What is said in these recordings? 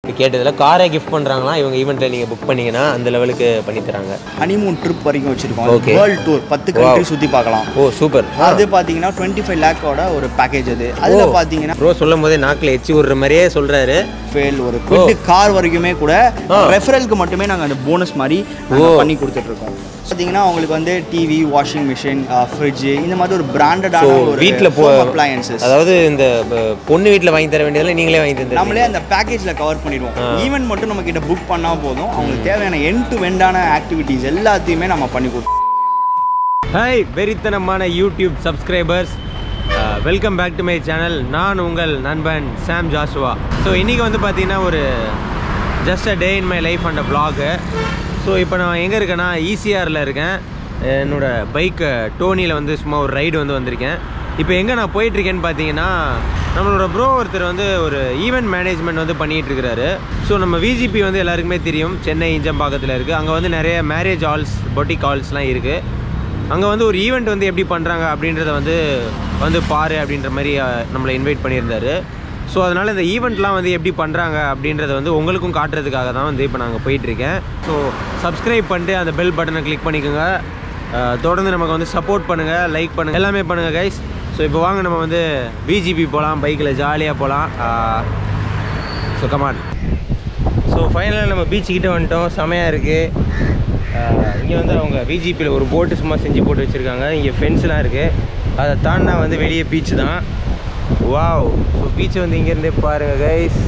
கேட்டதில் காரை கிஃப்ட் பண்ணுறாங்களாம் இவங்க ஈவெண்ட்டில் நீங்கள் புக் பண்ணீங்கன்னா அந்த லெவலுக்கு பண்ணி தராங்க ஹனிமூன் ட்ரிப் வரைக்கும் வச்சிருக்கோம் Okay. வேர்ல்ட் டூர் பத்து கண்ட்ரி சுற்றி பார்க்கலாம் ஓ சூப்பர் அது பார்த்தீங்கன்னா டுவெண்ட்டி ஃபைவ் லேக்கோட ஒரு பேக்கேஜ் அது அதில் பார்த்தீங்கன்னா ப்ரோ சொல்லும் போதே நாக்கில் எச்சி விடுற மாதிரியே சொல்கிறாரு ஃபெயில் ஒரு குவிட் கார் வரைக்குமே கூட ரெஃபரலுக்கு மட்டுமே நாங்கள் அந்த போனஸ் மாதிரி நாங்க பண்ணி கொடுத்துட்ருக்கோம் பார்த்தீங்கன்னா அவங்களுக்கு வந்து டிவி வாஷிங் மிஷின் ஃப்ரிட்ஜ் இந்த மாதிரி ஒரு பிராண்டடான ஒரு வீட்டில் போ அப்ளையன்சஸ் அதாவது இந்த அஹ், பொண்ணு வீட்டில் வாங்கி தர வேண்டியதெல்லாம் நீங்களே வாங்கி தந்து நம்மளே அந்த பேக்கேஜில் கவர் பண்ணிடுவோம் ஈவென்ட் மட்டும் நம்ம கிட்ட புக் பண்ணால் போதும் அவங்களுக்கு தேவையான என் டு வெண்டான ஆக்டிவிட்டீஸ் எல்லாத்தையுமே நம்ம பண்ணி கொடுப்போம் ஹாய் வெறித்தனமான YouTube subscribers welcome back to my channel நான் உங்கள் நண்பன் சாம் ஜாஷுவா ஸோ இன்றைக்கி வந்து பார்த்தீங்கன்னா ஒரு just a day in my life and vlog so இப்போ நான் எங்கே இருக்கேன்னா ஈசிஆரில் இருக்கேன் என்னோட பைக்கு டோனியில் வந்து சும்மா ஒரு ரைடு வந்து வந்திருக்கேன் இப்போ எங்கே நான் போயிட்டுருக்கேன்னு பார்த்தீங்கன்னா நம்மளோட ப்ரோ ஒருத்தர் வந்து ஒரு ஈவெண்ட் மேனேஜ்மெண்ட் வந்து பண்ணிகிட்டு இருக்கிறாரு ஸோ நம்ம விஜிபி வந்து எல்லாருக்குமே தெரியும் சென்னை இஞ்சம்பாக்கத்தில் இருக்குது அங்கே வந்து நிறைய மேரேஜ் ஹால்ஸ் பொட்டிக் ஹால்ஸ்லாம் இருக்குது அங்கே வந்து ஒரு ஈவெண்ட் வந்து எப்படி பண்ணுறாங்க அப்படின்றத வந்து வந்து பாரு அப்படின்ற மாதிரி அஹ், நம்மளை இன்வைட் பண்ணியிருந்தாரு ஸோ அதனால் இந்த ஈவெண்ட்லாம் வந்து எப்படி பண்ணுறாங்க அப்படின்றத வந்து உங்களுக்கும் காட்டுறதுக்காக தான் வந்து இப்போ நாங்கள் போயிட்டுருக்கேன் ஸோ சப்ஸ்கிரைப் பண்ணிட்டு அந்த பெல் பட்டனை கிளிக் பண்ணிக்கோங்க அஹ், தொடர்ந்து நமக்கு வந்து சப்போர்ட் பண்ணுங்கள் லைக் பண்ணுங்கள் எல்லாமே பண்ணுங்கள் கைஸ் ஸோ இப்போ வாங்க நம்ம வந்து பிஜிபி போகலாம் பைக்கில் ஜாலியாக போகலாம் ஸோ கமான் ஸோ ஃபைனலாக நம்ம பீச் கிட்ட வந்துட்டோம் செமையாக இருக்குது இங்கே வந்து அவங்க விஜிபியில் ஒரு போட்டு சும்மா செஞ்சு போட்டு வச்சுருக்காங்க இங்கே ஃபென்ஸ்லாம் இருக்குது அதை தாண்டினா வந்து வெளியே பீச் தான் வாவ் ஸோ பீச்சை வந்து இங்கேருந்தே பாருங்கள் கைஸ்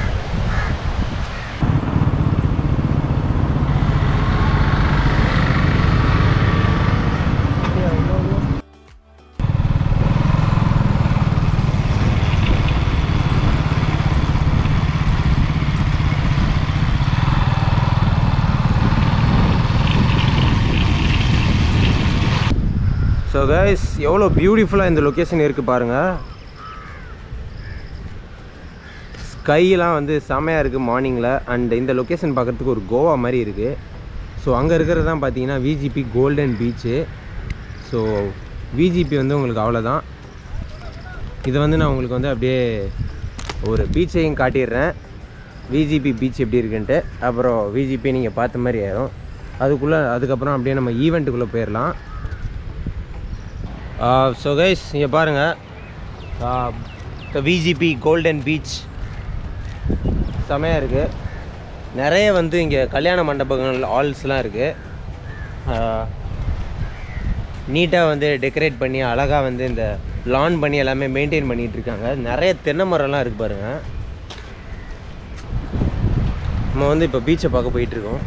ஸோ கைஸ் எவ்வளோ பியூட்டிஃபுல்லாக இந்த லொக்கேஷன் இருக்குது பாருங்கள் ஸ்கையெல்லாம் வந்து செமையாக இருக்குது மார்னிங்கில் அண்ட் இந்த லொக்கேஷன் பார்க்குறதுக்கு ஒரு கோவா மாதிரி இருக்குது ஸோ அங்கே இருக்கிறது தான் பார்த்தீங்கன்னா VGP golden beach so VGP வந்து உங்களுக்கு அவ்வளோதான் இதை வந்து நான் உங்களுக்கு வந்து அப்படியே ஒரு பீச்சையும் காட்டிடுறேன் விஜிபி பீச் எப்படி இருக்குன்ட்டு அப்புறம் விஜிபி நீங்கள் பார்த்த மாதிரி ஆயிரும் அதுக்குள்ளே அதுக்கப்புறம் அப்படியே நம்ம ஈவெண்ட்டுக்குள்ளே போயிடலாம் ஸோ கைஸ் இங்கே பாருங்கள் விஜிபி கோல்டன் பீச் செமையாக இருக்குது நிறைய வந்து இங்கே கல்யாண மண்டபங்கள் ஹால்ஸ்லாம் இருக்குது நீட்டாக வந்து டெக்கரேட் பண்ணி அழகாக வந்து இந்த லான் பண்ணி எல்லாமே மெயின்டைன் பண்ணிகிட்டு இருக்காங்க நிறைய தென்னை மரம்லாம் இருக்குது பாருங்கள் நம்ம வந்து இப்போ பீச்சை பார்க்க போயிட்டுருக்கோம்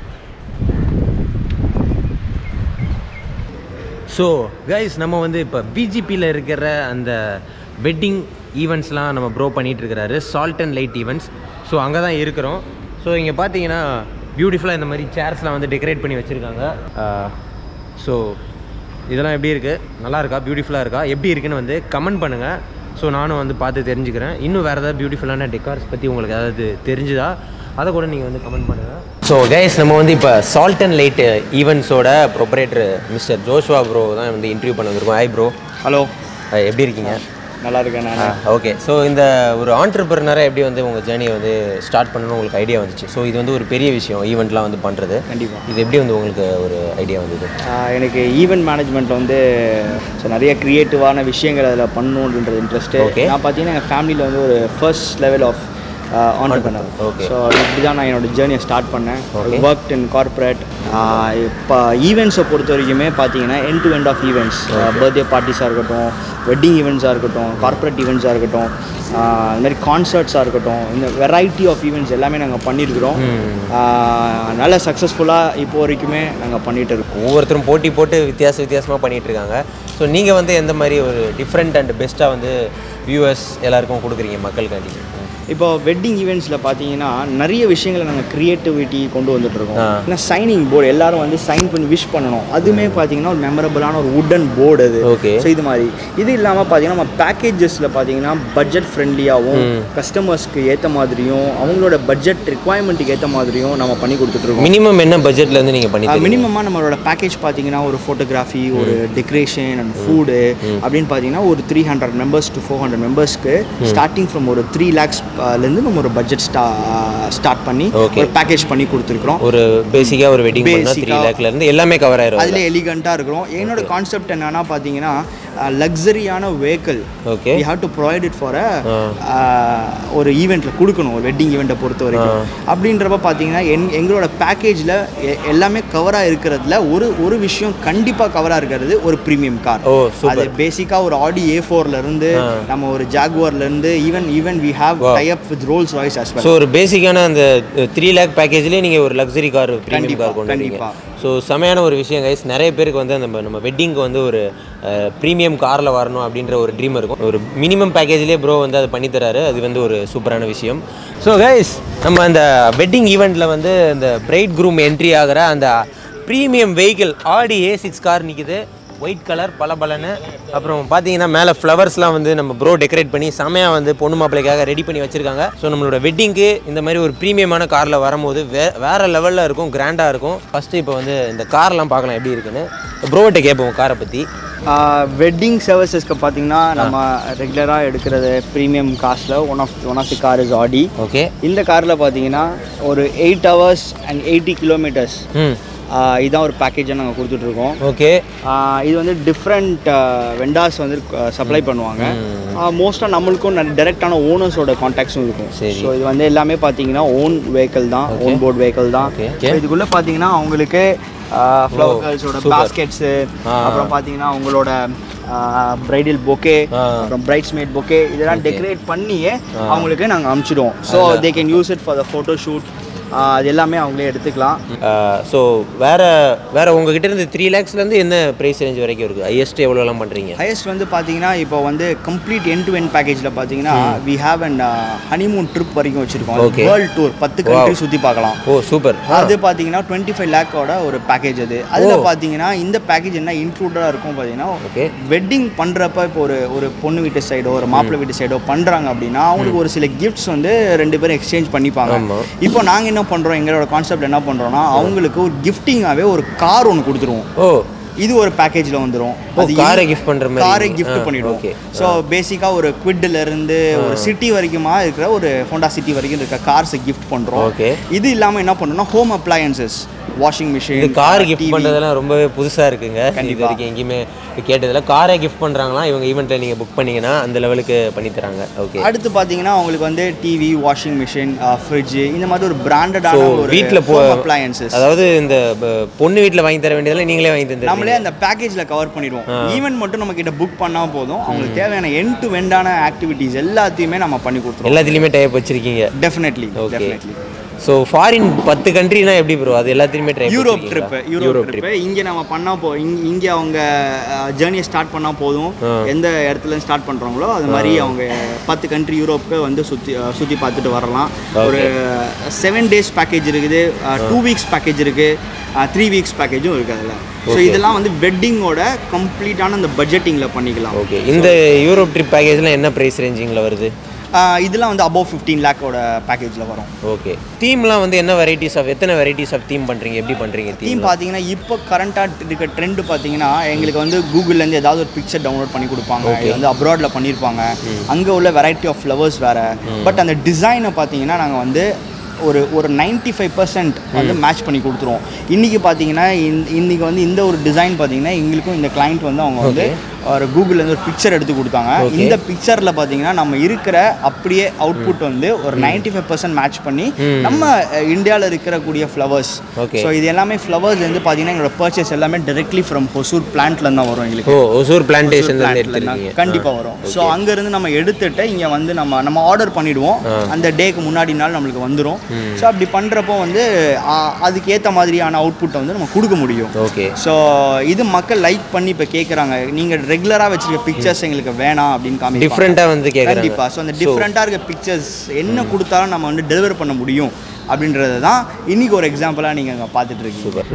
ஸோ கைஸ் நம்ம வந்து இப்போ பிஜிபியில் இருக்கிற அந்த வெட்டிங் ஈவெண்ட்ஸ்லாம் நம்ம ப்ரோ பண்ணிட்டு இருக்கிறாரு salt and light events so அங்கே தான் இருக்கிறோம் ஸோ இங்கே பார்த்தீங்கன்னா பியூட்டிஃபுல்லாக இந்த மாதிரி சேர்ஸ்லாம் வந்து டெக்கரேட் பண்ணி வச்சுருக்காங்க ஸோ இதெல்லாம் எப்படி இருக்குது நல்லா இருக்கா பியூட்டிஃபுல்லாக இருக்கா எப்படி இருக்குன்னு வந்து கமெண்ட் பண்ணுங்கள் ஸோ நானும் வந்து பார்த்து தெரிஞ்சுக்கிறேன் இன்னும் வேறு ஏதாவது பியூட்டிஃபுல்லான டெக்கார்ஸ் பற்றி உங்களுக்கு ஏதாவது தெரிஞ்சுதா அதை கூட நீங்கள் வந்து கமெண்ட் பண்ணுங்கள் ஸோ கைஸ் நம்ம வந்து இப்போ சால்ட் அண்ட் லைட் ஈவெண்ட்ஸோட ப்ரொப்ரேட்டர் மிஸ்டர் ஜோஷ்வா ப்ரோ தான் வந்து இன்டர்வியூ பண்ண வந்திருக்கோம் ஹாய் ப்ரோ ஹலோ எப்படி இருக்கீங்க நல்லா இருக்கேன் நான் ஓகே ஸோ இந்த ஒரு ஆண்டர்பிரினராக எப்படி வந்து உங்கள் ஜேர்னியை வந்து ஸ்டார்ட் பண்ணணும்னு உங்களுக்கு ஐடியா வந்துச்சு ஸோ இது வந்து ஒரு பெரிய விஷயம் ஈவெண்ட்லாம் வந்து பண்ணுறது கண்டிப்பாக இது எப்படி வந்து உங்களுக்கு ஒரு ஐடியா வந்தது எனக்கு ஈவெண்ட் மேனேஜ்மெண்ட் வந்து ஸோ நிறைய க்ரியேட்டிவான விஷயங்கள் அதில் பண்ணணுன்றது இன்ட்ரெஸ்ட்டு Okay. நான் பார்த்தீங்கன்னா எங்கள் ஃபேமிலியில் வந்து ஒரு first level of entrepreneur Okay. So இப்படி தான் நான் என்னோட ஜேர்னியை ஸ்டார்ட் பண்ணேன் Okay. ஒர்க் இன் கார்ப்பரேட் இப்போ ஈவெண்ட்ஸை பொறுத்த வரைக்குமே பார்த்தீங்கன்னா end to end of events birthday பார்ட்டிஸாக இருக்கட்டும் வெட்டிங் ஈவெண்ட்ஸாக இருக்கட்டும் கார்ப்பரேட் ஈவெண்ட்ஸாக இருக்கட்டும் ஆஹ் இந்த மாதிரி கான்சர்ட்ஸாக இருக்கட்டும் இந்த வெரைட்டி ஆஃப் ஈவெண்ட்ஸ் எல்லாமே நாங்கள் பண்ணியிருக்கிறோம் ஆஹ் நல்ல சக்ஸஸ்ஃபுல்லாக இப்போ வரைக்குமே நாங்கள் பண்ணிகிட்டு இருக்கோம் ஒவ்வொருத்தரும் போட்டி போட்டு வித்தியாச வித்தியாசமாக பண்ணிட்டு இருக்காங்க ஸோ நீங்கள் வந்து எந்த மாதிரி ஒரு டிஃப்ரெண்ட் அண்ட் பெஸ்ட்டாக வந்து வியூவர்ஸ் எல்லாருக்கும் கொடுக்குறீங்க மக்களுக்காண்டி இப்போ வெட்டிங் ஈவெண்ட்ஸில் பார்த்தீங்கன்னா நிறைய விஷயங்களை நாங்கள் க்ரியேட்டிவிட்டி கொண்டு வந்துட்டு இருக்கோம் ஆ. ஏன்னா சைனிங் போர்டு எல்லாரும் வந்து சைன் பண்ணி விஷ் பண்ணணும் அதுவுமே பார்த்தீங்கன்னா ஒரு மெமரபிளான ஒரு வுடன் போர்டு அது Okay. ஸோ இது மாதிரி இது இல்லாமல் பார்த்தீங்கன்னா நம்ம பேக்கேஜஸில் பார்த்தீங்கன்னா பட்ஜெட் ஃப்ரெண்ட்லியாகவும் கஸ்டமர்ஸ்க்கு ஏற்ற மாதிரியும் அவங்களோட பட்ஜெட் ரிக்குவயர்மெண்ட்டுக்கு ஏற்ற மாதிரியும் நம்ம பண்ணி கொடுத்துட்ருக்கோம் மினிமம் என்ன பட்ஜெட்லேருந்து நீங்கள் பண்ணி தருவீங்க? மினிமமாக நம்மளோட பேக்கேஜ் பார்த்தீங்கன்னா ஒரு ஃபோட்டோகிராஃபி ஒரு டெக்கரேஷன் அண்ட் ஃபுட்டு அப்படின்னு பார்த்தீங்கன்னா ஒரு three hundred members to four hundred மெம்பர்ஸ்க்கு ஸ்டார்டிங் ஃப்ரம் ஒரு த்ரீ லேக்ஸ் லேருந்து நம்ம ஒரு பட்ஜெட் ஸ்டா ஸ்டார்ட் பண்ணி Okay. ஒரு பேக்கேஜ் பண்ணி கொடுத்துருக்குறோம் ஒரு பேசிக்காக ஒரு வெட்டிங் பண்ணால் த்ரீ Basic-ஆ- லேக்ல இருந்து எல்லாமே கவர் ஆயிரும் அதில் எலிகண்ட்டாக இருக்கிறோம் என்னோட கான்செப்ட் என்னன்னா பார்த்தீங்கன்னா லக்ஸரியான vehicle okay we have to provide it for ஒரு ஈவெண்ட்டில் கொடுக்கணும் ஒரு வெட்டிங் ஈவெண்ட்டை பொறுத்த வரைக்கும் அப்படின்றப்ப பார்த்தீங்கன்னா என் எங்களோட பேக்கேஜில் எல்லாமே கவராக இருக்கிறதுல ஒரு ஒரு விஷயம் கண்டிப்பாக கவராக இருக்கிறது ஒரு ப்ரீமியம் கார் ஓ அது சூப்பர் பேசிக்காக ஒரு ஆடி ஏ ஃபோர்ல இருந்து நம்ம ஒரு ஜாகுவார்ல இருந்து even even we have tie up with Rolls Royce as well so ஒரு பேசிக்கான அந்த த்ரீ லேக் பேக்கேஜ்லேயே நீங்கள் ஒரு லக்ஸரி கார் ப்ரீமியம் கண்டிப்பா, கார் கொண்டு வரீங்க கண்டிப்பா. ஸோ செமையான ஒரு விஷயம் கைஸ் நிறைய பேருக்கு வந்து நம்ம நம்ம வெட்டிங்க்கு வந்து ஒரு ப்ரீமியம் காரில் வரணும் அப்படின்ற ஒரு ட்ரீம் இருக்கும் ஒரு மினிமம் பேக்கேஜ்லேயே ப்ரோ வந்து அதை பண்ணி தராரு அது வந்து ஒரு சூப்பரான விஷயம் ஸோ கைஸ் நம்ம அந்த வெட்டிங் ஈவெண்ட்டில் வந்து இந்த பிரைட் குரூம் என்ட்ரி ஆகிற அந்த premium vehicle Audi A six car நிற்குது ஒயிட் கலர் பளபளன்னு அப்புறம் பார்த்தீங்கன்னா மேலே ஃப்ளவர்ஸ்லாம் வந்து நம்ம ப்ரோ டெக்கரேட் பண்ணி செமையாக வந்து பொண்ணு மாப்பிள்ளைக்காக ரெடி பண்ணி வச்சுருக்காங்க ஸோ நம்மளோட வெட்டிங்க்கு இந்த மாதிரி ஒரு ப்ரீமியமான காரில் வரும்போது வே வேறு லெவலில் இருக்கும் கிராண்டாக இருக்கும் ஃபஸ்ட்டு இப்போ வந்து இந்த கார்லாம் பார்க்கலாம் எப்படி இருக்குன்னு ப்ரோகிட்ட கேட்போம் காரை பற்றி வெட்டிங் சர்வீசஸ்க்கு பார்த்தீங்கன்னா நம்ம ரெகுலராக எடுக்கிறது ப்ரீமியம் காஸ்டில் one of one of the car is Audi okay இந்த காரில் பார்த்தீங்கன்னா ஒரு eight hours and eighty kilometres ம் இதான் ஒரு பேக்கேஜாக நாங்கள் கொடுத்துட்ருக்கோம் ஓகே இது வந்து டிஃப்ரெண்ட் வெண்டார்ஸ் வந்து சப்ளை பண்ணுவாங்க மோஸ்ட்டாக நம்மளுக்கும் டைரெக்டான ஓனர்ஸோட கான்டாக்ட்ஸும் இருக்கும் சரி. ஸோ இது வந்து எல்லாமே பார்த்தீங்கன்னா ஓன் வெஹிக்கிள் தான் ஓன் போர்ட் வெஹிக்கிள் தான் Okay. So இதுக்குள்ளே பார்த்தீங்கன்னா அவங்களுக்கு ஃப்ளவர் கேர்ள்ஸோட super. பாஸ்கெட்ஸு ஆ. அப்புறம் பார்த்தீங்கன்னா அவங்களோட பிரைடல் பொக்கே ஆ. அப்புறம் பிரைட்ஸ் மேட் பொக்கே இதெல்லாம் டெக்கரேட் பண்ணியே அவங்களுக்கு நாங்கள் அனுப்பிச்சிடுவோம் so they can use it for the photo shoot அது எல்லாமே அவங்களே எடுத்துக்கலாம் ஸோ வேற வேற உங்ககிட்ட இருந்து த்ரீ லேக்ஸ்லேருந்து என்ன ப்ரைஸ் ரேஞ்ச் வரைக்கும் இருக்குது ஹையஸ்ட் எவ்வளோலாம் பண்ணுறீங்க ஹையஸ்ட் வந்து பார்த்தீங்கன்னா இப்போ வந்து கம்ப்ளீட் எண்ட் டு எண்ட் பேக்கேஜில் பார்த்தீங்கன்னா we have and honeymoon trip வரைக்கும் வச்சிருக்கோம் Okay. வேர்ல்ட் டூர் பத்து கண்ட்ரி சுற்றி பார்க்கலாம் ஓ சூப்பர் அது பார்த்தீங்கன்னா டுவெண்ட்டி ஃபைவ் லேக்கோட ஒரு பேக்கேஜ் அது அதில் பார்த்தீங்கன்னா இந்த பேக்கேஜ் என்ன இன்க்ளூடடாக இருக்கும் பார்த்தீங்கன்னா ஓகே வெட்டிங் பண்ணுறப்ப இப்போ ஒரு ஒரு பொண்ணு வீட்டு சைடோ ஒரு மாப்பிள்ளை வீட்டு சைடோ பண்ணுறாங்க அப்படின்னா அவங்களுக்கு ஒரு சில கிஃப்ட்ஸ் வந்து ரெண்டு பேரும் எக்ஸ்சேஞ்ச் பண்ணிப்பாங்க ஆமா. இப்போ நாங்கள் என்ன பண்ணுறோம் எங்களோட கான்செப்ட் என்ன பண்ணுறோம்னா அவங்களுக்கு ஒரு கிஃப்டிங்காகவே ஒரு கார் ஒன்று கொடுத்துருவோம் ஓ இது ஒரு பேக்கேஜில் வந்துடும் ஓ, car-ஐ gift பண்ற மாதிரி. காரை ஆ, கிஃப்ட் பண்ணிடுவோம் okay. ஸோ பேசிக்காக ஒரு குவிட்ல இருந்து ஒரு சிட்டி வரைக்குமா இருக்கிற ஒரு ஹோண்டா சிட்டி வரைக்கும் இருக்க கார்ஸை கிஃப்ட் பண்ணுறோம் ஓகே இது இல்லாமல் என்ன பண்ணணும்னா ஹோம் அப்ளையன்சஸ் வாஷிங் இது மிஷின் கார் கிஃப்ட் பண்ணுறதெல்லாம் ரொம்பவே புதுசாக இருக்குங்க இது கண்டிப்பா. வரைக்கும் எங்கேயுமே கேட்டதில்ல காரை கிஃப்ட் பண்ணுறாங்களாம் இவங்க ஈவெண்ட்டில் நீங்கள் புக் பண்ணீங்கன்னா அந்த லெவலுக்கு பண்ணி தராங்க ஓகே அடுத்து பார்த்தீங்கன்னா அவங்களுக்கு வந்து டிவி வாஷிங் மிஷின் ஃப்ரிட்ஜ் இந்த மாதிரி ஒரு பிராண்டடான ஸோ ஒரு வீட்டில் போ ஹோம் அப்ளையன்சஸ் அதாவது இந்த ப- பொண்ணு வீட்டில் வாங்கி தர வேண்டியதெல்லாம் நீங்களே வாங்கி தந்துருக்கீங்க நம்மளே அந்த பேக்கேஜில் கவர் பண்ணிடுவோம் ஈவென்ட் மட்டும் நம்ம கிட்ட புக் பண்ணால் போதும் அவங்களுக்கு தேவையான என் டு வெண்டான ஆக்டிவிட்டீஸ் எல்லாத்தையுமே நம்ம பண்ணி கொடுத்துருவோம் எல்லாத்துலேயுமே டைப் வச்சிருக்கீங்க definitely okay definitely so foreign பத்து கண்ட்ரினா எப்படி ப்ரோ அது எல்லாத்துலேயுமே try Europe trip Europe trip இங்கே நம்ம பண்ணா போ இங்க- இங்கே அவங்க ஜேர்னியை ஸ்டார்ட் பண்ணா போதும் எந்த இடத்துல ஸ்டார்ட் பண்றாங்களோ அது மாதிரி அவங்க பத்து கண்ட்ரி யூரோப்புக்கு வந்து சுற்றி சுற்றி பார்த்துட்டு வரலாம் ஒரு செவன் டேஸ் பேக்கேஜ் இருக்குது டூ வீக்ஸ் பேக்கேஜ் இருக்கு த்ரீ வீக்ஸ் பேக்கேஜும் இருக்குது அதில் ஸோ இதெல்லாம் வந்து வெட்டிங்கோட கம்ப்ளீட்டான அந்த பட்ஜெட்டிங்கில் பண்ணிக்கலாம் ஓகே இந்த யூரோப் ட்ரிப் பேக்கேஜ்லாம் என்ன ப்ரைஸ் ரேஞ்சிங்கில் வருது ஆஹ் இதெல்லாம் வந்து அபவ் ஃபிஃப்டீன் லேக்கோட பேக்கேஜில் வரும் ஓகே தீம்லாம் வந்து என்ன வெரைட்டிஸ் ஆஃப் எத்தனை வெரைட்டிஸ் ஆஃப் தீம் பண்ணுறீங்க எப்படி பண்ணுறீங்க தீம் தீம் பார்த்தீங்கன்னா இப்போ கரண்ட்டாக இருக்க ட்ரெண்ட் பார்த்தீங்கன்னா எங்களுக்கு வந்து கூகுள்லேருந்து ஏதாவது ஒரு பிக்சர் டவுன்லோட் பண்ணி கொடுப்பாங்க இது வந்து அப்ராடில் பண்ணியிருப்பாங்க அங்கே உள்ள வெரைட்டி ஆஃப் ஃப்ளவர்ஸ் வேறு பட் அந்த டிசைனை பார்த்தீங்கன்னா நாங்கள் வந்து ஒரு ஒரு 95% ஃபைவ் பர்சன்ட் வந்து மேட்ச் பண்ணி கொடுத்துருவோம் இன்றைக்கி பார்த்தீங்கன்னா இந்த இன்றைக்கி வந்து இந்த ஒரு டிசைன் பார்த்தீங்கன்னா எங்களுக்கும் இந்த client வந்து அவங்க வந்து ஒரு கூகுள்லேருந்து ஒரு பிக்சர் எடுத்து கொடுத்தாங்க இந்த பிக்சரில் பார்த்தீங்கன்னா நம்ம இருக்கிற அப்படியே அவுட்புட் வந்து ஒரு 95% ஃபைவ் பர்சன்ட் மேட்ச் பண்ணி நம்ம இந்தியாவில் இருக்கக்கூடிய ஃப்ளவர்ஸ் Okay. ஸோ இது எல்லாமே ஃப்ளவர்ஸ் வந்து பார்த்தீங்கன்னா எங்களோட பர்ச்சேஸ் எல்லாமே directly ஃப்ரம் ஹொசூர் பிளான்ட்லேருந்து தான் வரும் எங்களுக்கு ஓ ஒசூர் பிளான்டேஷன் plant ல எடுத்துருக்கீங்க இருந்தா கண்டிப்பா வரும் ஸோ அங்கேருந்து நம்ம எடுத்துட்டு இங்கே வந்து நம்ம நம்ம ஆர்டர் பண்ணிடுவோம் அந்த டேக்கு முன்னாடி நாள் நம்மளுக்கு வந்துடும் ஸோ அப்படி பண்ணுறப்போ வந்து ஆ, அதுக்கு ஏற்ற மாதிரியான அவுட்புட்டை வந்து நம்ம கொடுக்க முடியும் ஓகே ஸோ இது மக்கள் லைக் பண்ணி இப்போ கேட்குறாங்க நீங்கள் ரெகுலராக வச்சிருக்க பிக்சர்ஸ் எங்களுக்கு வேணாம் அப்படின்னு காமி டிஃப்ரெண்ட்டாக வந்து கேட்குறாங்க கண்டிப்பா ஸோ அந்த டிஃப்ரெண்ட்டாக இருக்க பிக்சர்ஸ் என்ன கொடுத்தாலும் நம்ம வந்து டெலிவர் பண்ண முடியும் அப்படின்றது தான் இன்னைக்கு ஒரு எக்ஸாம்பிளாக நீங்கள் அங்கே பார்த்துட்டு இருக்கீங்க சூப்பர்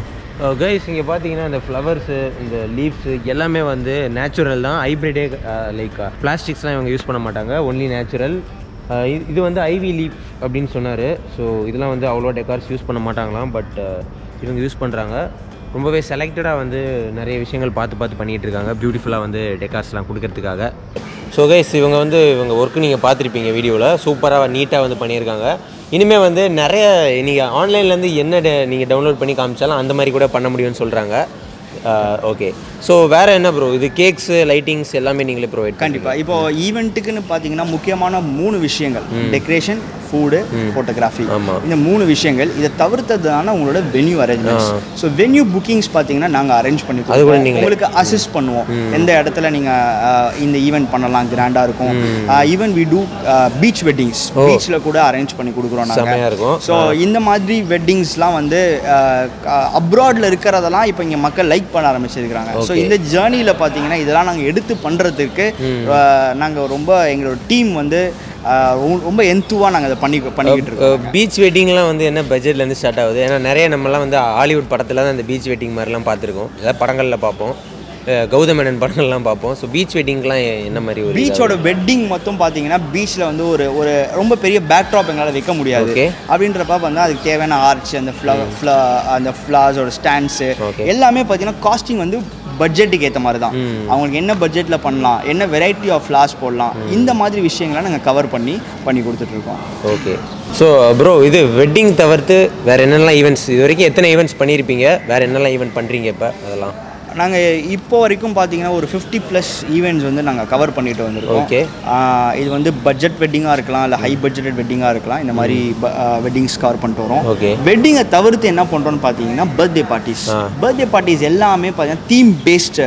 ஸோ கைஸ் இங்கே பார்த்தீங்கன்னா இந்த ஃப்ளவர்ஸு இந்த லீவ்ஸு எல்லாமே வந்து நேச்சுரல் தான் ஹைப்ரிடே லைக் பிளாஸ்டிக்ஸ்லாம் இவங்க யூஸ் பண்ண மாட்டாங்க ஒன்லி நேச்சுரல் இது வந்து ஐவி லீஃப் அப்படின்னு சொன்னார் ஸோ இதெல்லாம் வந்து அவ்வளோ டெக்கார்ஸ் யூஸ் பண்ண மாட்டாங்களாம் பட் இவங்க யூஸ் பண்ணுறாங்க ரொம்பவே செலக்டடாக வந்து நிறைய விஷயங்கள் பார்த்து பார்த்து பண்ணிகிட்டு இருக்காங்க பியூட்டிஃபுல்லாக வந்து டெக்கார்ஸ்லாம் கொடுக்கறதுக்காக ஸோ கைஸ் இவங்க வந்து இவங்க ஒர்க்கு நீங்கள் பார்த்துருப்பீங்க வீடியோவில் சூப்பராக நீட்டாக வந்து பண்ணியிருக்காங்க இனிமேல் வந்து நிறைய நீங்கள் ஆன்லைன்லேருந்து என்ன நீங்கள் டவுன்லோட் பண்ணி காமிச்சாலும் அந்த மாதிரி கூட பண்ண முடியும்னு சொல்கிறாங்க ஓகே ஸோ வேறு என்ன ப்ரோ இது கேக்ஸு லைட்டிங்ஸ் எல்லாமே நீங்களே ப்ரொவைட் கண்டிப்பாக இப்போ ஈவெண்ட்டுக்குன்னு பார்த்தீங்கன்னா முக்கியமான மூணு விஷயங்கள் டெக்கரேஷன் ஃபுட்டு ஃபோட்டோகிராஃபி ஆமாம் இந்த மூணு விஷயங்கள் இதை தவிர்த்ததுனால உங்களோட venue arrangements so venue bookings பார்த்தீங்கன்னா நாங்கள் அரேஞ்ச் பண்ணி அது கூட கொடுப்போம். நீங்களே- உங்களுக்கு அசிஸ்ட் பண்ணுவோம் எந்த இடத்துல நீங்கள் இந்த ஈவெண்ட் பண்ணலாம் கிராண்டாக இருக்கும் even we do beach weddings பீச்சில் கூட அரேஞ்ச் பண்ணி கொடுக்குறோம் நாங்கள் செமையாக இருக்கும் ஸோ இந்த மாதிரி வெட்டிங்ஸ்லாம் வந்து அப்ராடில் இருக்கிறதெல்லாம் இப்போ இங்கே மக்கள் லைக் பண்ண ஆரம்பிச்சிருக்கிறாங்க ஸோ இந்த ஜேர்னியில் பார்த்தீங்கன்னா இதெல்லாம் நாங்கள் எடுத்து பண்ணுறதுக்கு நாங்கள் ரொம்ப எங்களோட டீம் வந்து அஹ், ரொ- ரொம்ப எந்துவாக நாங்கள் அதை பண்ணி பண்ணிக்கிட்டு இருக்கோம் பீச் வெட்டிங்லாம் வந்து என்ன பட்ஜெட்லேருந்து ஸ்டார்ட் ஆகுது ஏன்னா நிறைய நம்மலாம் வந்து ஹாலிவுட் படத்தில் தான் அந்த பீச் வெட்டிங் மாதிரிலாம் பார்த்துருக்கோம் ஏதாவது படங்களில் பார்ப்போம் அஹ் கௌதம் மேனன் படங்கள்லாம் பார்ப்போம் ஸோ பீச் வெட்டிங்லாம் என்ன மாதிரி ஒரு பீச்சோட வெட்டிங் மட்டும் பார்த்தீங்கன்னா பீச்சில் வந்து ஒரு ஒரு ரொம்ப பெரிய பேக்ட்ராப் எங்களால் வைக்க முடியாது Okay. அப்படின்றப்ப வந்து அதுக்கு தேவையான ஆர்ச் அந்த ஃப்ளவர் ஃப்ளா அந்த ஃப்ளார்ஸோட ஸ்டாண்ட்ஸு Okay. எல்லாமே பார்த்தீங்கன்னா காஸ்டிங் வந்து பட்ஜெட்டுக்கு ஏற்ற மாதிரி தான் அவங்களுக்கு என்ன பட்ஜெட்டில் பண்ணலாம் என்ன வெரைட்டி ஆஃப் ஃப்ளார்ஸ் போடலாம் இந்த மாதிரி விஷயங்களை நாங்கள் கவர் பண்ணி பண்ணி கொடுத்துட்ருக்கோம் ஓகே ஸோ ப்ரோ இது வெட்டிங் தவிர்த்து வேறு என்னெல்லாம் ஈவெண்ட்ஸ் இது வரைக்கும் எத்தனை ஈவெண்ட்ஸ் பண்ணியிருப்பீங்க வேறு என்னெல்லாம் ஈவெண்ட் பண்ணுறீங்க இப்போ அதெல்லாம் நாங்கள் இப்போ வரைக்கும் பார்த்தீங்கன்னா ஒரு ஃபிஃப்டி ப்ளஸ் ஈவெண்ட்ஸ் வந்து நாங்கள் கவர் பண்ணிட்டு வந்திருக்கோம் Okay. ஆஹ் இது வந்து பட்ஜெட் வெட்டிங்காக இருக்கலாம் இல்லை ஹை பட்ஜெட்டட் வெட்டிங்காக இருக்கலாம் இந்த மாதிரி வெட்டிங்ஸ் கவர் பண்ணிட்டு வரோம் ஓகே வெட்டிங்கை தவிர்த்து என்ன பண்ணுறோன்னு பார்த்தீங்கன்னா பர்த்டே பார்ட்டிஸ் ஆ. பர்த்டே பார்ட்டிஸ் எல்லாமே பார்த்தீங்கன்னா theme based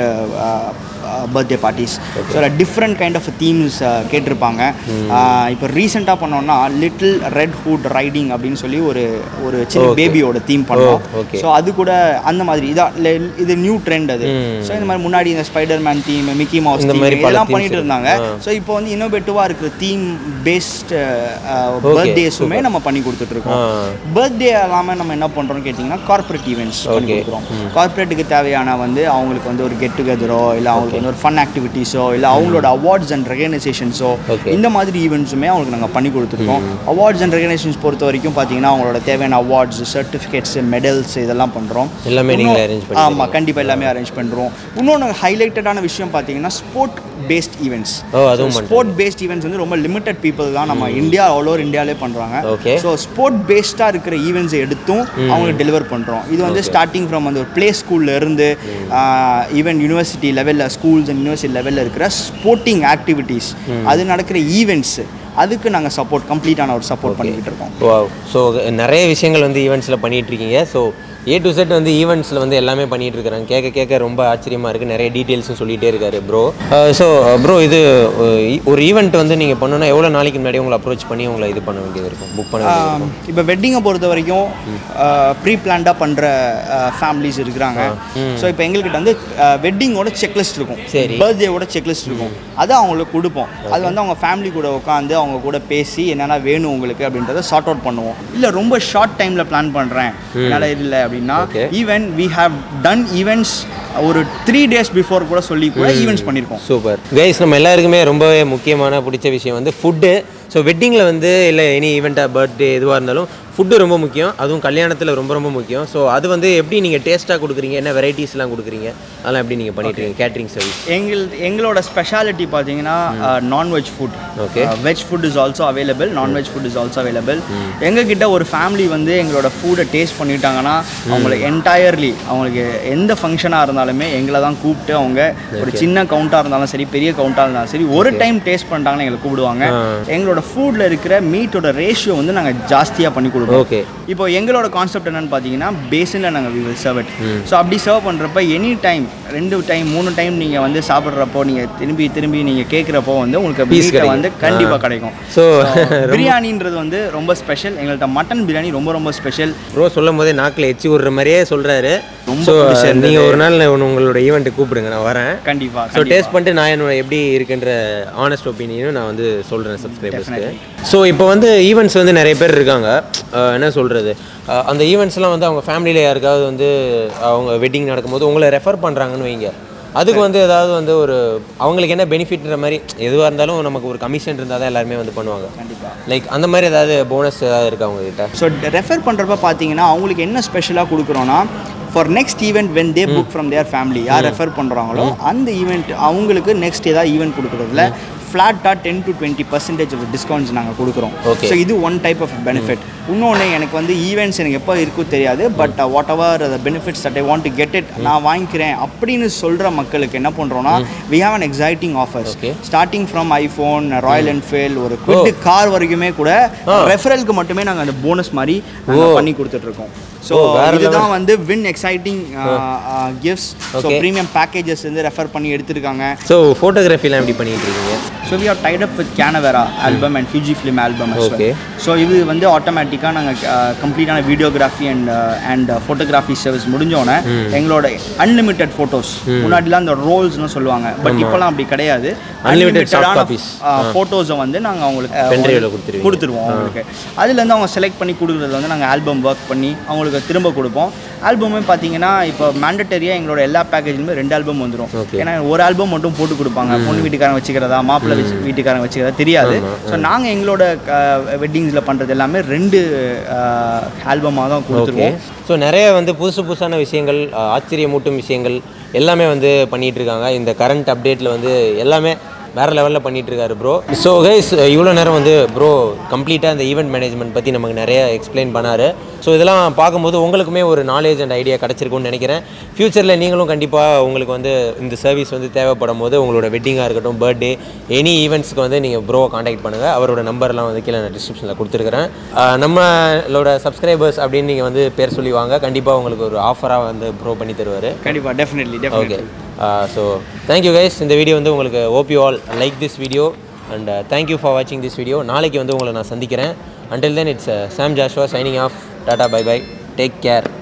birthday parties so different kind of themes கேட்டிருப்பாங்க இப்போ ரீசெண்டாக பண்ணோம்னா லிட்டில் ரெட் ஹூட் ரைடிங் அப்படின்னு சொல்லி ஒரு ஒரு சின்ன Okay. பேபியோட தீம் பண்ணோம் ஓ, okay. ஸோ அது கூட அந்த மாதிரி இதான் le- இது நியூ ட்ரெண்ட் அது ம். ஸோ இந்த மாதிரி முன்னாடி இந்த Spider Man theme Mickey Mouse இந்த தீம் மாதிரி பல இதெல்லாம் themes பண்ணிட்டு இருக்கு. இருந்தாங்க ஆ. ஸோ இப்போ வந்து இன்னோவேட்டிவாக இருக்கிற தீம் பேஸ்ட் Okay, பர்த்டேஸுமே super. நம்ம பண்ணி கொடுத்துட்ருக்கோம் ஆ பர்த்டே இல்லாமல் நம்ம என்ன பண்ணுறோம்னு கேட்டிங்கன்னா கார்ப்பரேட் ஈவெண்ட்ஸ் பண்ணி Okay. கொடுக்குறோம் கார்ப்பரேட்டுக்கு தேவையான வந்து அவங்களுக்கு வந்து ஒரு கெட் டுகெதரோ இல்லை அவங்களுக்கு வந்து ஒரு ஃபன் ஆக்டிவிட்டீஸோ இல்லை அவங்களோட அவார்ட்ஸ் அண்ட் ரெகனைசேஷன்ஸோ Okay. இந்த மாதிரி ஈவெண்ட்ஸுமே அவங்களுக்கு நாங்கள் பண்ணி கொடுத்துருக்கோம் அவார்ட்ஸ் அண்ட் ரெகனைசேஷன்ஸ் பொறுத்த வரைக்கும் பார்த்தீங்கன்னா அவங்களோட தேவையான அவார்ட்ஸ் சர்டிஃபிகேட்ஸ் மெடல்ஸ் இதெல்லாம் பண்ணுறோம் எல்லாமே நீங்களே arrange பண்ணி ஆமாம் கண்டிப்பாக எல்லாமே அரேஞ்ச் பண்ணுறோம் இன்னொன்று ஹைலைட்டடான விஷயம் பார்த்தீங்கன்னா ஸ்போர்ட் பேஸ்ட் ஈவெண்ட்ஸ் ஓ அதுவும் பண்ணுறேன் ஸ்போர்ட் பேஸ்ட் ஈவெண்ட்ஸ் வந்து ரொம்ப லிமிட்டட் பீப்புள் தான் நம்ம இந்தியா ஆல் ஓவர் இந்தியாவிலே பண்ணுறாங்க Okay. ஸோ ஸ்போர்ட் பேஸ்டாக இருக்கிற ஈவெண்ட்ஸ் எடுத்தும் அவங்களுக்கு டெலிவர் பண்ணுறோம் இது வந்து ஸ்டார்டிங் ஃப்ரம் அந்த ஒரு ப்ளே ஸ்கூல்ல இருந்து ஈவன் யூனிவர்சிட்டி லெவலில் ஸ்கூல்ஸ் அண்ட் யூனிவர்சிட்டி லெவலில் இருக்கிற ஸ்போர்ட்டிங் ஆக்டிவிட்டீஸ் அது நடக்கிற ஈவெண்ட்ஸ் அதுக்கு நாங்கள் சப்போர்ட் கம்ப்ளீட்டான ஒரு சப்போர்ட் பண்ணிக்கிட்டு இருக்கோம் வாவ் ஸோ நிறைய விஷயங்கள் வந்து ஈவெண்ட்ஸில் பண்ணிட்டு இருக்கீங்க ஸோ ஏ டு செட் வந்து ஈவெண்ட்ஸில் வந்து எல்லாமே பண்ணிட்டு இருக்கிறாங்க கேட்க கேட்க ரொம்ப ஆச்சரியமாக இருக்குது நிறைய டீட்டெயில்ஸும் சொல்லிகிட்டே இருக்காரு ப்ரோ ஸோ ப்ரோ இது அஹ், இ- ஒரு ஈவெண்ட் வந்து நீங்கள் பண்ணணும்னா எவ்வளோ நாளைக்கு முன்னாடி உங்களை அப்ரோச் பண்ணி உங்களை இது பண்ண வேண்டியது இருக்கும் புக் பண்ண வேண்டியது இருக்கும் இப்போ வெட்டிங்கை பொறுத்த வரைக்கும் ப்ரீ பிளான்டாக பண்ணுற ஃபேமிலிஸ் இருக்கிறாங்க ஸோ இப்போ எங்கள்கிட்ட வந்து வெட்டிங்கோட செக்லிஸ்ட் இருக்கும் சரி. பர்த்டேவோட செக்லிஸ்ட் இருக்கும் அதை அவங்களுக்கு கொடுப்போம் அது வந்து அவங்க ஃபேமிலி கூட உட்காந்து அவங்க கூட பேசி என்னென்ன வேணும் உங்களுக்கு அப்படின்றத சார்ட் அவுட் பண்ணுவோம் இல்லை ரொம்ப ஷார்ட் டைமில் பிளான் பண்ணுறேன் என்னால் இல்லை அப்படின்னா Okay. Even we have done events ஒரு த்ரீ டேஸ் பிஃபோர் கூட சொல்லி கூட ஈவெண்ட்ஸ் பண்ணியிருக்கோம் சூப்பர் கைஸ் நம்ம எல்லாருக்குமே ரொம்பவே முக்கியமான பிடிச்ச விஷயம் வந்து ஃபுட்டு ஸோ வெட்டிங்கில் வந்து இல்லை எனி ஈவெண்ட்டாக பர்த்டே எதுவாக இருந்தாலும் ஃபுட்டு ரொம்ப முக்கியம் அதுவும் கல்யாணத்தில் ரொம்ப ரொம்ப முக்கியம் ஸோ அது வந்து எப்படி நீங்கள் டேஸ்ட்டாக கொடுக்குறீங்க என்ன வெரைட்டிஸ்லாம் கொடுக்குறீங்க அதெல்லாம் எப்படி நீங்கள் பண்ணிட்டு இருக்கீங்க கேட்ரிங் சர்வீஸ் எங்கள் எங்களோட ஸ்பெஷாலிட்டி பார்த்தீங்கன்னா non veg food Okay. Veg food is also available non veg food is also available எங்ககிட்ட ஒரு ஃபேமிலி வந்து எங்களோட ஃபுட்டை டேஸ்ட் பண்ணிட்டாங்கன்னா அவங்களுக்கு என்டையர்லி அவங்களுக்கு எந்த ஃபங்க்ஷனாக இருந்தாலுமே எங்களை தான் கூப்பிட்டு அவங்க ஒரு சின்ன கவுண்ட்டாக இருந்தாலும் சரி பெரிய கவுண்ட்டாக இருந்தாலும் சரி ஒரு டைம் டேஸ்ட் பண்ணிட்டாங்கன்னா எங்களை கூப்பிடுவாங்க எங்களோட ஃபுட்டில் இருக்கிற மீட்டோட ரேஷியோ வந்து நாங்கள் ஜாஸ்தியாக பண்ணி கொடுப்போம் ஓகே இப்போ எங்களோட கான்செப்ட் என்னன்னு பார்த்தீங்கன்னா பேசினில் நாங்கள் we will serve it so அப்படி சர்வ் பண்ணுறப்ப எனி டைம் ரெண்டு டைம் மூணு டைம் நீங்கள் வந்து சாப்பிட்றப்போ நீங்கள் திரும்பி திரும்பி நீங்கள் கேட்குறப்போ வந்து உங்களுக்கு Piece மீட்டை கிடைக்கும். வந்து கண்டிப்பாக கிடைக்கும் ஸோ பிரியாணின்றது வந்து ரொம்ப ஸ்பெஷல் எங்கள்கிட்ட மட்டன் பிரியாணி ரொம்ப ரொம்ப ஸ்பெஷல் ப்ரோ சொல்லும் போதே நாக்கில் எச்சி விடுற மாதிரியே சொல்கிறாரு ரொம்ப ஸோ பிடிச்சிருந்தது. நீங்கள் ஒரு நாள் நான் உங்களோட ஈவெண்ட்டு கூப்பிடுங்க நான் வரேன் கண்டிப்பாக ஸோ டேஸ்ட் பண்ணிட்டு நான் என்னோட எப்படி இருக்குன்ற ஆனஸ்ட் ஒப்பீனியனும் நான் வந்து சொல்கிறேன் சப்ஸ்கிரைபர்ஸ்க்கு ஸோ இப்போ வந்து ஈவெண்ட்ஸ் வந்து நிறைய பேர் இருக்காங்க அஹ் என்ன சொல்கிறது அந்த ஈவெண்ட்ஸ்லாம் வந்து அவங்க ஃபேமிலியில் யாருக்காவது வந்து அவங்க வெட்டிங் நடக்கும்போது உங்களை ரெஃபர் பண்ணுறாங்கன்னு வைங்க அதுக்கு வந்து ஏதாவது வந்து ஒரு அவங்களுக்கு என்ன பெனிஃபிட்ன்ற மாதிரி எதுவாக இருந்தாலும் நமக்கு ஒரு கமிஷன் இருந்தால் தான் எல்லாருமே வந்து பண்ணுவாங்க கண்டிப்பாக லைக் அந்த மாதிரி ஏதாவது போனஸ் ஏதாவது இருக்கா உங்ககிட்ட ஸோ ரெஃபர் பண்ணுறப்ப பார்த்தீங்கன்னா அவங்களுக்கு என்ன ஸ்பெஷலாக கொடுக்குறோன்னா for next event when they book from their family யார் ரெஃபர் பண்ணுறாங்களோ அந்த ஈவெண்ட் அவங்களுக்கு நெக்ஸ்ட் ஏதாவது ஈவெண்ட் கொடுக்குறதுல ஃப்ளாட்டாக ten to twenty percentage discounts நாங்கள் கொடுக்குறோம் Okay. ஸோ இது ஒன் டைப் ஆஃப் பெனிஃபிட் இன்னொன்று எனக்கு வந்து ஈவெண்ட்ஸ் எனக்கு எப்போ இருக்கோ தெரியாது but whatever the benefits that I want to get it நான் வாங்கிக்கிறேன் அப்படின்னு சொல்கிற மக்களுக்கு என்ன பண்ணுறோம்னா we have an exciting offers Okay. Starting from iPhone Royal Enfield ஒரு குவிட் கார் வரைக்குமே கூட ரெஃபரலுக்கு மட்டுமே நாங்கள் அந்த போனஸ் மாதிரி நாங்க பண்ணி கொடுத்துட்ருக்கோம் ஸோ ஓ, வேற இதுதான் வந்து win exciting gifts so Okay. Premium packages வந்து ரெஃபர் பண்ணி எடுத்திருக்காங்க ஸோ ஃபோட்டோகிராஃபிலாம் எப்படி பண்ணிட்டு இருக்கீங்க so we are tied up with Canvera album and Fuji film album Okay. So இது வந்து ஆட்டோமேட்டிக்காக நாங்கள் கம்ப்ளீட்டான videography and and photography service முடிஞ்சோடனே எங்களோட அன்லிமிட்டெட் ஃபோட்டோஸ் முன்னாடிலாம் அந்த ரோல்ஸ்னு சொல்லுவாங்க பட் இப்போலாம் அப்படி கிடையாது Unlimited soft copies. ஃபோட்டோஸை வந்து நாங்கள் அவங்களுக்கு Pen drive ல அஹ், கொடுத்துருவீங்க. கொடுத்துருவோம் அவங்களுக்கு அதுலேருந்து அவங்க செலக்ட் பண்ணி கொடுக்குறது வந்து நாங்கள் ஆல்பம் ஒர்க் பண்ணி அவங்களுக்கு திரும்ப கொடுப்போம் ஆல்பமே பார்த்தீங்கன்னா இப்போ மேண்டட்டரியாக எங்களோட எல்லா பேக்கேஜ்லையுமே ரெண்டு ஆல்பம் வந்துடும் Okay. ஏன்னா ஒரு ஆல்பம் மட்டும் போட்டு கொடுப்பாங்க பொண்ணு வீட்டுக்காரங்க வச்சுக்கிறதா மாப்பிள்ளை வச்சு வீட்டுக்காரங்க வச்சுக்கிறதா தெரியாது ஸோ நாங்கள் எங்களோட வெட்டிங்ஸில் பண்ணுறது எல்லாமே ரெண்டு ஆல்பமாக தான் ஓகே கொடுத்துருவோம் ஸோ நிறைய வந்து புதுசு புதுசான விஷயங்கள் அஹ், ஆச்சரியமூட்டும் விஷயங்கள் எல்லாமே வந்து பண்ணிட்டு இருக்காங்க இந்த கரண்ட் அப்டேட்டில் வந்து எல்லாமே வேறு லெவலில் பண்ணிட்டு இருக்காரு ப்ரோ ஸோ கைஸ் இவ்வளோ நேரம் வந்து ப்ரோ கம்ப்ளீட்டாக இந்த ஈவெண்ட் மேனேஜ்மெண்ட் பற்றி நமக்கு நிறைய எக்ஸ்பிளைன் பண்ணாரு ஸோ இதெல்லாம் பார்க்கும்போது உங்களுக்குமே ஒரு நாலேஜ் அண்ட் ஐடியா கிடச்சிருக்கும்னு நினைக்கிறேன் ஃப்யூச்சரில் நீங்களும் கண்டிப்பாக உங்களுக்கு வந்து இந்த சர்வீஸ் வந்து தேவைப்படும் போது உங்களோட வெட்டிங்காக இருக்கட்டும் பர்த்டே எனி ஈவெண்ட்ஸ்க்கு வந்து நீங்கள் ப்ரோவை காண்டாக்ட் பண்ணுங்கள் அவரோட நம்பர்லாம் வந்து கீழே நான் டிஸ்கிரிப்ஷனில் கொடுத்துருக்குறேன் அஹ், நம்மளோட சப்ஸ்கிரைபர்ஸ் அப்படின்னு நீங்கள் வந்து பேர் சொல்லி வாங்க கண்டிப்பாக உங்களுக்கு ஒரு ஆஃபராக வந்து ப்ரோ பண்ணி தருவார் கண்டிப்பாக definitely okay definitely so thank you guys இந்த வீடியோ வந்து உங்களுக்கு hope you all like this video and thank you for வாட்சிங் திஸ் வீடியோ நாளைக்கு வந்து உங்களை நான் சந்திக்கிறேன் until then it's Sam Joshua signing off tata bye bye take care